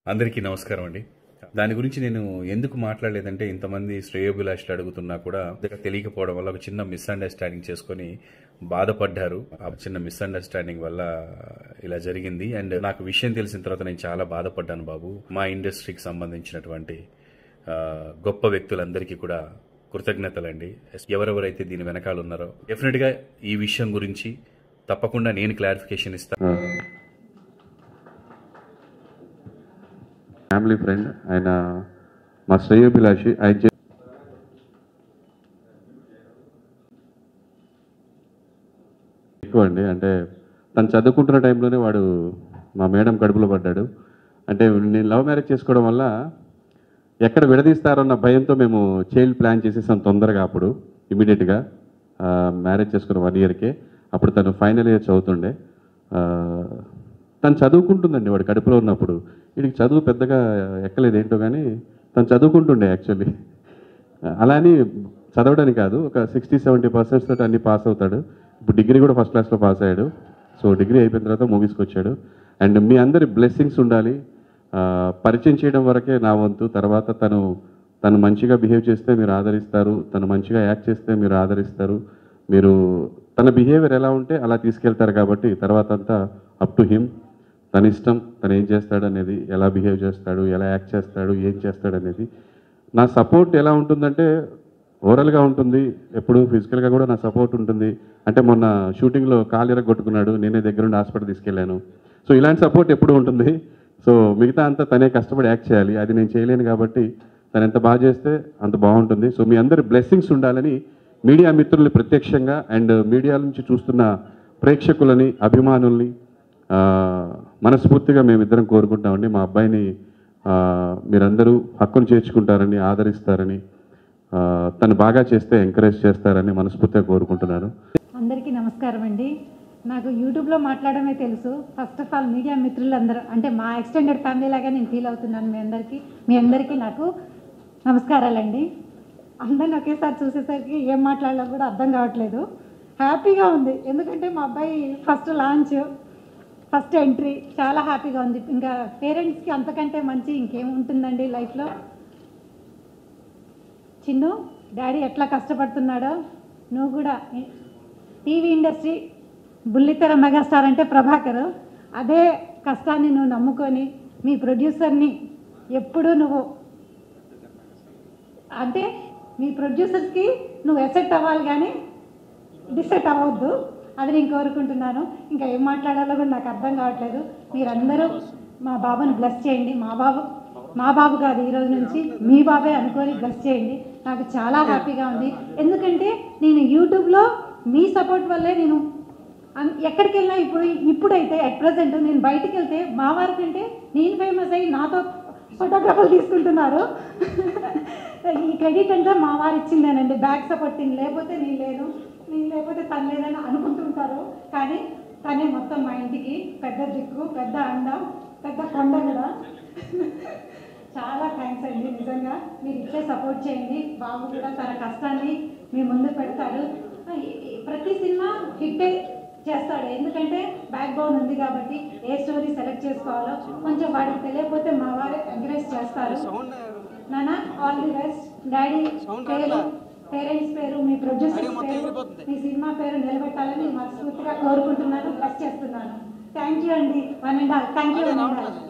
అందరికీ నమస్కారం అండి దాని గురించి నేను ఎందుకు మాట్లాడలేదంటే ఇంతమంది శ్రేయోభిలాషులు అడుగుతున్నా కూడా పెద్దగా తెలియకపోవడం వల్ల ఒక చిన్న మిస్అండర్స్టాండింగ్ చేసుకొని బాధపడ్డారు ఆ చిన్న మిస్అండర్స్టాండింగ్ వల్ల ఇలా జరిగింది అండ్ నాకు విషయం తెలిసిన తర్వాత నేను చాలా బాధపడ్డాను బాబు మా ఇండస్ట్రీకి సంబంధించినటువంటి ఆ, గొప్ప వ్యక్తులందరికీ కూడా కృతజ్ఞతలండి ఎవరెవరైతే దీని వెనకాల ఉన్నారో డెఫినెట్ గా ఈ విషయం గురించి తప్పకుండా నేను క్లారిఫికేషన్ ఇస్తాను ఫ్యామిలీ ఫ్రెండ్ ఆయన మా శ్రేయోభిలాషి ఆయన చే- ఎక్కువ అండి అంటే తను చదువుకుంటున్న టైంలోనే వాడు మా మేడం కడుపులో పడ్డాడు అంటే నేను లవ్ మ్యారేజ్ చేసుకోవడం వల్ల ఎక్కడ విడదీస్తారన్న భయంతో మేము చైల్డ్ ప్లాన్ చేసేసాం తొందరగా అప్పుడు ఇమీడియట్గా మ్యారేజ్ చేసుకున్న వన్ ఇయర్కే అప్పుడు తను ఫైనల్ ఇయర్ చదువుతుండే ఆ, తను చదువుకుంటుందండి వాడు కడుపులో ఉన్నప్పుడు వీడికి చదువు పెద్దగా ఎక్కలేదు ఏంటో కానీ తను చదువుకుంటుండే యాక్చువల్లీ అలా అని చదవడానికి కాదు ఒక సిక్స్టీ సెవెంటీ పర్సెంట్స్ తోటి అన్ని పాస్ అవుతాడు ఇప్పుడు డిగ్రీ కూడా ఫస్ట్ క్లాస్లో పాస్ అయ్యాడు సో డిగ్రీ అయిపోయిన తర్వాత మూవీస్కి వచ్చాడు అండ్ మీ అందరి బ్లెస్సింగ్స్ ఉండాలి ఆ, పరిచయం చేయడం వరకే నా వంతు తర్వాత తను తను మంచిగా బిహేవ్ చేస్తే మీరు ఆదరిస్తారు తను మంచిగా యాక్ట్ చేస్తే మీరు ఆదరిస్తారు మీరు తన బిహేవియర్ ఎలా ఉంటే అలా తీసుకెళ్తారు కాబట్టి తర్వాత అంతా అప్ టు హిమ్ తన ఇష్టం తను ఏం చేస్తాడు అనేది ఎలా బిహేవ్ చేస్తాడు ఎలా యాక్ట్ చేస్తాడు ఏం చేస్తాడు అనేది నా సపోర్ట్ ఎలా ఉంటుందంటే ఓవరాల్గా ఉంటుంది ఎప్పుడు ఫిజికల్గా కూడా నా సపోర్ట్ ఉంటుంది అంటే మొన్న షూటింగ్లో కాలు ఎరగొట్టుకున్నాడు నేనే దగ్గర నుండి హాస్పిటల్ తీసుకెళ్ళాను సో ఇలాంటి సపోర్ట్ ఎప్పుడు ఉంటుంది సో మిగతా అంతా తనే కష్టపడి యాక్ట్ చేయాలి అది నేను చేయలేను కాబట్టి తను ఎంత బాగా చేస్తే అంత బాగుంటుంది సో మీ అందరి బ్లెస్సింగ్స్ ఉండాలని మీడియా మిత్రుల్ని ప్రత్యక్షంగా అండ్ మీడియా నుంచి చూస్తున్న ప్రేక్షకులని అభిమానుల్ని ఆ, మనస్ఫూర్తిగా మేమిద్దరం కోరుకుంటామండి మా అబ్బాయిని ఆ, మీరందరూ హక్కును చేర్చుకుంటారని ఆదరిస్తారని ఆ, తను బాగా చేస్తే ఎంకరేజ్ చేస్తారని మనస్ఫూర్తిగా కోరుకుంటున్నాను అందరికీ నమస్కారం అండి నాకు యూట్యూబ్లో మాట్లాడమే తెలుసు ఫస్ట్ ఆఫ్ ఆల్ మీడియా మిత్రులందరూ అంటే మా ఎక్స్టెండెడ్ ఫ్యామిలీ లాగా నేను ఫీల్ అవుతున్నాను మీ అందరికీ మీ అందరికీ నాకు నమస్కారాలండి అందరిని ఒకేసారి చూసేసరికి ఏం మాట్లాడాలో కూడా అర్థం కావట్లేదు హ్యాపీగా ఉంది ఎందుకంటే మా అబ్బాయి ఫస్ట్ లాంచ్ ఫస్ట్ ఎంట్రీ చాలా హ్యాపీగా ఉంది ఇంకా పేరెంట్స్కి అంతకంటే మంచి ఇంకేం ఉంటుందండి లైఫ్లో చిన్ను డాడీ ఎట్లా కష్టపడుతున్నాడో నువ్వు కూడా టీవీ ఇండస్ట్రీ బుల్లితెర మెగాస్టార్ అంటే ప్రభాకర్ అదే కష్టాన్ని నువ్వు నమ్ముకొని మీ ప్రొడ్యూసర్ని ఎప్పుడూ నువ్వు అంటే మీ ప్రొడ్యూసర్స్కి నువ్వు ఎసెట్ అవ్వాలి కానీ డిసెట్ అవ్వద్దు అది నేను కోరుకుంటున్నాను ఇంకా ఏం మాట్లాడాలో కూడా నాకు అర్థం కావట్లేదు మీరందరూ మా బాబుని బ్లెస్ చేయండి మా బాబు మా బాబు కాదు ఈ రోజు నుంచి మీ బాబే అనుకొని బ్లెస్ చేయండి నాకు చాలా హ్యాపీగా ఉంది ఎందుకంటే నేను యూట్యూబ్లో మీ సపోర్ట్ వల్లే నేను అన్- ఎక్కడికి వెళ్ళినా ఇప్పుడు ఇప్పుడైతే అట్ ప్రజెంట్ నేను బయటికి వెళ్తే మా వారి కంటే నేను ఫేమస్ అయ్యి నాతో ఫోటోగ్రాఫర్లు తీసుకుంటున్నారు ఈ క్రెడిట్ అంటే మా వారు ఇచ్చిందేనండి బ్యాక్ సపోర్ట్ నేను లేకపోతే నేను లేను నేను లేకపోతే తను లేదని అనుకుంటుంటారు కానీ తనే మొత్తం మా ఇంటికి పెద్ద దిక్కు పెద్ద అండ పెద్ద కొండ కూడా చాలా థ్యాంక్స్ అండి నిజంగా మీరు ఇచ్చే సపోర్ట్ చేయండి బాబు కూడా తన కష్టాన్ని మీ ముందు పెడతాడు ఈ- ఈ ప్రతి సినిమా హిట్టే చేస్తాడు ఎందుకంటే బ్యాక్ బోన్ ఉంది కాబట్టి ఏ స్టోరీ సెలెక్ట్ చేసుకోవాలో కొంచెం వాడికి తెలియకపోతే మా వారే ఎంకరేజ్ చేస్తారు నాన్న ఆల్ ది బెస్ట్ డాడీ పేరు పేరెంట్స్ పేరు మీ ప్రొడ్యూసర్ పేరు మీ సినిమా పేరు నిలబెట్టాలని మనస్ఫూర్తిగా కోరుకుంటున్నాను బ్లెస్ చేస్తున్నాను థ్యాంక్ యూ అండి one and all thank you one and all